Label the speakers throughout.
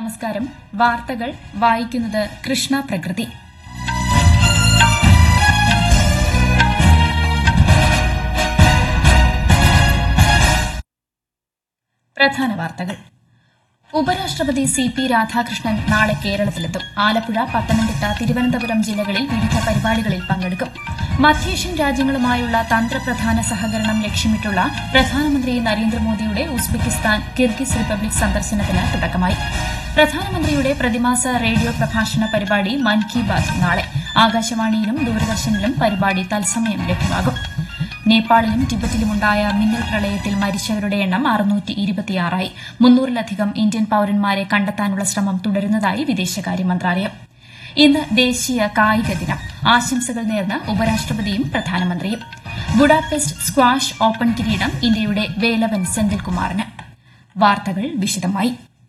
Speaker 1: നമസ്കാരം വാർത്തകൾ വായിക്കുന്നത് കൃഷ്ണ പ്രകൃതി പ്രധാന വാർത്തകൾ ഉപരാഷ്ട്രപതി സി പി രാധാകൃഷ്ണൻ നാളെ കേരളത്തിലെത്തും ആലപ്പുഴ പത്തനംതിട്ട തിരുവനന്തപുരം ജില്ലകളിൽ വിവിധ പരിപാടികളിൽ പങ്കെടുക്കും മധ്യേഷ്യൻ രാജ്യങ്ങളുമായുള്ള തന്ത്രപ്രധാന സഹകരണം ലക്ഷ്യമിട്ടുള്ള പ്രധാനമന്ത്രി നരേന്ദ്രമോദിയുടെ ഉസ്ബെക്കിസ്ഥാൻ കിർഗിസ് റിപ്പബ്ലിക് സന്ദർശനത്തിന് തുടക്കമായി പ്രധാനമന്ത്രിയുടെ പ്രതിമാസ റേഡിയോ പ്രഭാഷണ പരിപാടി മൻ കി ബാത് നാളെ ആകാശവാണിയിലും ദൂരദർശനിലും പരിപാടി തത്സമയം ലഭ്യമാകും നേപ്പാളിലും ടിബറ്റിലുമുണ്ടായ മിന്നൽ പ്രളയത്തിൽ മരിച്ചവരുടെ എണ്ണം അറുന്നൂറ്റി ഇരുപത്തിയാറായി മുന്നൂറിലധികം ഇന്ത്യൻ പൌരന്മാരെ കണ്ടെത്താനുള്ള ശ്രമം തുടരുന്നതായി വിദേശകാര്യ മന്ത്രാലയം ഇന്ന് ദേശീയ കായിക ദിനം ആശംസകൾ നേർന്ന് ഉപരാഷ്ട്രപതിയും പ്രധാനമന്ത്രിയും ബുഡാപെസ്റ്റ് സ്ക്വാഷ് ഓപ്പൺ കിരീടം ഇന്ത്യയുടെ വേലവൻ സെന്തിൽകുമാറിന് വാർത്തകൾ വിശദമായി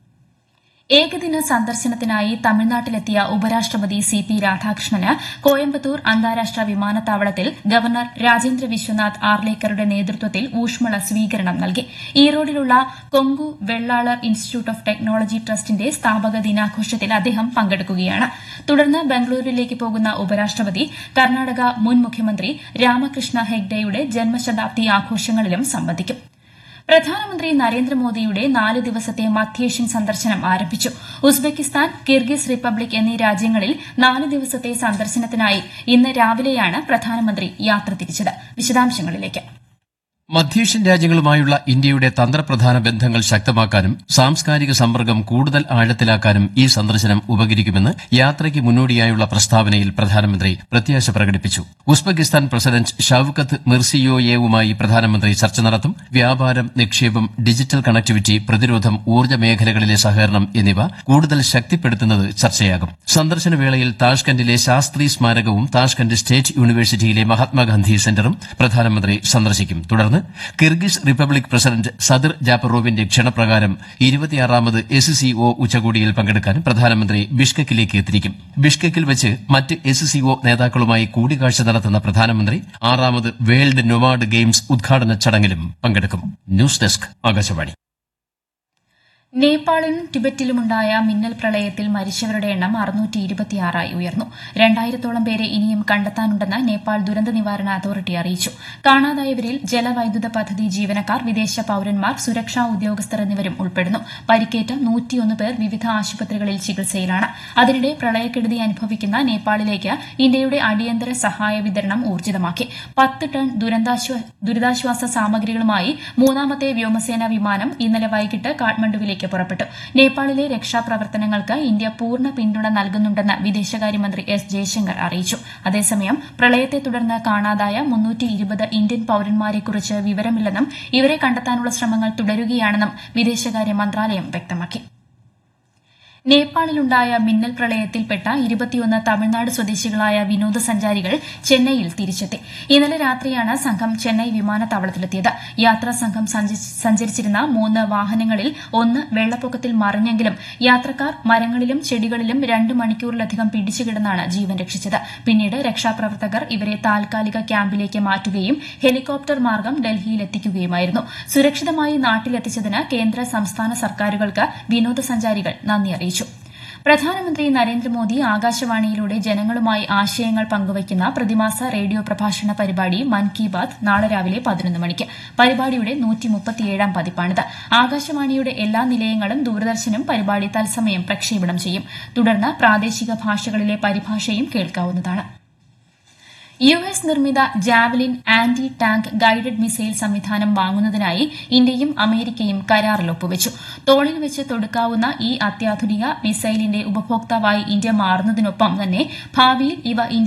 Speaker 1: ഏകദിന സന്ദർശനത്തിനായി തമിഴ്നാട്ടിലെത്തിയ ഉപരാഷ്ട്രപതി സി പി രാധാകൃഷ്ണന് കോയമ്പത്തൂർ അന്താരാഷ്ട്ര വിമാനത്താവളത്തിൽ ഗവർണർ രാജേന്ദ്ര വിശ്വനാഥ് ആർലേക്കറുടെ നേതൃത്വത്തിൽ ഊഷ്മള സ്വീകരണം നൽകി ഈറോഡിലുള്ള Kongu Vellalar institute of technology ട്രസ്റ്റിന്റെ സ്ഥാപക ദിനാഘോഷത്തിൽ അദ്ദേഹം പങ്കെടുക്കുകയാണ് തുടർന്ന് ബംഗളൂരുവിലേക്ക് പോകുന്ന ഉപരാഷ്ട്രപതി കർണാടക മുൻ മുഖ്യമന്ത്രി രാമകൃഷ്ണ ഹെഗ്ഡെയുടെ ജന്മശതാബ്ദി ആഘോഷങ്ങളിലും സംബന്ധിക്കും പ്രധാനമന്ത്രി നരേന്ദ്രമോദിയുടെ നാല് ദിവസത്തെ മധ്യേഷ്യൻ സന്ദർശനം ആരംഭിച്ചു ഉസ്ബെക്കിസ്ഥാൻ കിർഗിസ് റിപ്പബ്ലിക് എന്നീ രാജ്യങ്ങളിൽ നാല് ദിവസത്തെ സന്ദർശനത്തിനായി ഇന്ന് രാവിലെയാണ് പ്രധാനമന്ത്രി യാത്ര തിരിച്ചത് വിശദാംശങ്ങളിലേക്ക്
Speaker 2: മധ്യേഷ്യൻ രാജ്യങ്ങളുമായുള്ള ഇന്ത്യയുടെ തന്ത്രപ്രധാന ബന്ധങ്ങൾ ശക്തമാക്കാനും സാംസ്കാരിക സമ്പർക്കം കൂടുതൽ ആഴത്തിലാക്കാനും ഈ സന്ദർശനം ഉപകരിക്കുമെന്ന് യാത്രയ്ക്ക് മുന്നോടിയായുള്ള പ്രസ്താവനയിൽ പ്രധാനമന്ത്രി പ്രത്യാശ പ്രകടിപ്പിച്ചു ഉസ്ബെക്കിസ്ഥാൻ പ്രസിഡന്റ് ഷൌക്കത്ത് മിർസിയോയേവുമായി പ്രധാനമന്ത്രി ചർച്ച നടത്തും വ്യാപാരം നിക്ഷേപം ഡിജിറ്റൽ കണക്ടിവിറ്റി പ്രതിരോധം ഊർജ്ജ മേഖലകളിലെ സഹകരണം എന്നിവ കൂടുതൽ ശക്തിപ്പെടുത്തുന്നത് ചർച്ചയാകും സന്ദർശന വേളയിൽ താഷ്കന്റിലെ ശാസ്ത്രി സ്മാരകവും താഷ്കന്റ് സ്റ്റേറ്റ് യൂണിവേഴ്സിറ്റിയിലെ മഹാത്മാഗാന്ധി സെന്ററും പ്രധാനമന്ത്രി സന്ദർശിക്കും തുടർന്ന് കിർഗിസ് റിപ്പബ്ലിക് പ്രസിഡന്റ് സദിർ ജാപ്പറോവിന്റെ ക്ഷണപ്രകാരം ഇരുപത്തിയാറാമത് എസ് സിഒ ഉച്ചകോടിയിൽ പങ്കെടുക്കാൻ പ്രധാനമന്ത്രി ബിഷ്കക്കിലേക്ക് തിരിക്കും ബിഷ്കക്കിൽ വെച്ച് മറ്റ് എസ് സിഒ നേതാക്കളുമായി കൂടിക്കാഴ്ച നടത്തുന്ന പ്രധാനമന്ത്രി ആറാമത് വേൾഡ് നൊമാഡ് ഗെയിംസ് ഉദ്ഘാടന ചടങ്ങിലും പങ്കെടുക്കും ന്യൂസ് ഡെസ്ക് ആകാശവാണി
Speaker 1: നേപ്പാളിലും ടിബറ്റിലുമുണ്ടായ മിന്നൽ പ്രളയത്തിൽ മരിച്ചവരുടെ എണ്ണം അറുന്നൂറ്റി ഇരുപത്തിയാറായി ഉയർന്നു രണ്ടായിരത്തോളം പേരെ ഇനിയും കണ്ടെത്താനുണ്ടെന്ന് നേപ്പാൾ ദുരന്ത നിവാരണ അതോറിറ്റി അറിയിച്ചു കാണാതായവരിൽ ജലവൈദ്യുത പദ്ധതി ജീവനക്കാർ വിദേശ പൌരന്മാർ സുരക്ഷാ ഉദ്യോഗസ്ഥർ എന്നിവരും ഉൾപ്പെടുന്നു പരിക്കേറ്റ നൂറ്റിയൊന്ന് പേർ വിവിധ ആശുപത്രികളിൽ ചികിത്സയിലാണ് അതിനിടെ പ്രളയക്കെടുതി അനുഭവിക്കുന്ന നേപ്പാളിലേക്ക് ഇന്ത്യയുടെ അടിയന്തര സഹായ വിതരണം ഊർജിതമാക്കി പത്ത് ടൺ ദുരന്താശ്വാ- ദുരിതാശ്വാസ സാമഗ്രികളുമായി മൂന്നാമത്തെ വ്യോമസേന വിമാനം ഇന്നലെ വൈകിട്ട് കാഠ്മണ്ഡുവിലേക്ക് പുറപ്പെട്ടു നേപ്പാളിലെ രക്ഷാപ്രവർത്തനങ്ങൾക്ക് ഇന്ത്യ പൂർണ്ണ പിന്തുണ നൽകുന്നുണ്ടെന്ന് വിദേശകാര്യമന്ത്രി എസ് ജയശങ്കർ അറിയിച്ചു അതേസമയം പ്രളയത്തെ തുടർന്ന് കാണാതായ മുന്നൂറ്റി ഇരുപത് ഇന്ത്യൻ പൌരന്മാരെക്കുറിച്ച് വിവരമില്ലെന്നും ഇവരെ കണ്ടെത്താനുള്ള ശ്രമങ്ങൾ തുടരുകയാണെന്നും വിദേശകാര്യ മന്ത്രാലയം വ്യക്തമാക്കി നേപ്പാളിലുണ്ടായ മിന്നൽ പ്രളയത്തിൽപ്പെട്ട ഇരുപത്തിയൊന്ന് തമിഴ്നാട് സ്വദേശികളായ വിനോദസഞ്ചാരികൾ ചെന്നൈയിൽ തിരിച്ചെത്തി ഇന്നലെ രാത്രിയാണ് സംഘം ചെന്നൈ വിമാനത്താവളത്തിലെത്തിയത് യാത്രാ സംഘം സഞ്ച- സഞ്ചരിച്ചിരുന്ന മൂന്ന് വാഹനങ്ങളിൽ ഒന്ന് വെള്ളപ്പൊക്കത്തിൽ മറിഞ്ഞെങ്കിലും യാത്രക്കാർ മരങ്ങളിലും ചെടികളിലും രണ്ട് മണിക്കൂറിലധികം പിടിച്ചുകിടന്നാണ് ജീവൻ രക്ഷിച്ചത് പിന്നീട് രക്ഷാപ്രവർത്തകർ ഇവരെ താൽക്കാലിക ക്യാമ്പിലേക്ക് മാറ്റുകയും ഹെലികോപ്റ്റർ മാർഗം ഡൽഹിയിലെത്തിക്കുകയുമായിരുന്നു സുരക്ഷിതമായി നാട്ടിലെത്തിച്ചതിന് കേന്ദ്ര സംസ്ഥാന സർക്കാരുകൾക്ക് വിനോദസഞ്ചാരികൾ നന്ദി അറിയിച്ചു പ്രധാനമന്ത്രി നരേന്ദ്രമോദി ആകാശവാണിയിലൂടെ ജനങ്ങളുമായി ആശയങ്ങൾ പങ്കുവയ്ക്കുന്ന പ്രതിമാസ റേഡിയോ പ്രഭാഷണ പരിപാടി മൻ കി ബാത് നാളെ രാവിലെ പതിനൊന്ന് മണിക്ക് പരിപാടിയുടെ നൂറ്റിമുപ്പത്തിയേഴാം പതിപ്പാണിത് ആകാശവാണിയുടെ എല്ലാ നിലയങ്ങളും ദൂരദർശനും പരിപാടി തത്സമയം പ്രക്ഷേപണം ചെയ്യും തുടർന്ന് പ്രാദേശിക ഭാഷകളിലെ പരിഭാഷയും കേൾക്കാവുന്നതാണ് യു എസ് നിർമ്മിത javelin anti tank guided missile സംവിധാനം വാങ്ങുന്നതിനായി ഇന്ത്യയും അമേരിക്കയും കരാറിൽ ഒപ്പുവച്ചു തോളിൽ വെച്ച് തൊടുക്കാവുന്ന ഈ അത്യാധുനിക മിസൈലിന്റെ ഉപഭോക്താവായി ഇന്ത്യ മാറുന്നതിനൊപ്പം തന്നെ ഭാവിയിൽ ഇവ ഇന്ത്യ